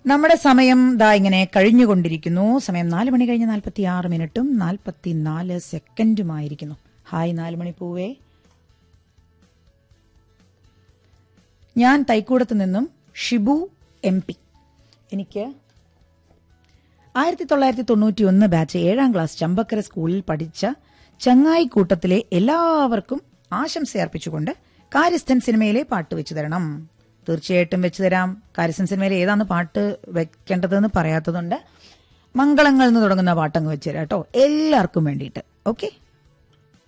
നമ്മുടെ സമയം ദാ ഇങ്ങനെ കഴിഞ്ഞുകൊണ്ടിരിക്കുന്നു സമയം നാല് മണി കഴിഞ്ഞ് നാൽപ്പത്തി ആറ് മിനിറ്റും നാൽപ്പത്തി നാല് സെക്കൻഡുമായിരിക്കുന്നു ഹായ് നാല് മണി പൂവേ ഞാൻ തൈക്കൂടത്ത് നിന്നും ഷിബു എം പി എനിക്ക് ആയിരത്തി തൊള്ളായിരത്തി തൊണ്ണൂറ്റി ഒന്ന് ബാച്ച് ഏഴാം ക്ലാസ് ചമ്പക്കര സ്കൂളിൽ പഠിച്ച ചങ്ങായി കൂട്ടത്തിലെ എല്ലാവർക്കും ആശംസ അർപ്പിച്ചുകൊണ്ട് കാര്യസ്ഥൻ സിനിമയിലെ പാട്ട് വെച്ചു തരണം തീർച്ചയായിട്ടും വെച്ചു തരാം കാര്യസ്ഥൻ സിനിമയിലെ ഏതാണ് പാട്ട് വെക്കേണ്ടതെന്ന് പറയാത്തതുണ്ട് മംഗളങ്ങൾ എന്ന് തുടങ്ങുന്ന പാട്ടങ്ങ് വെച്ചു തരാം കേട്ടോ എല്ലാവർക്കും വേണ്ടിയിട്ട് ഓക്കെ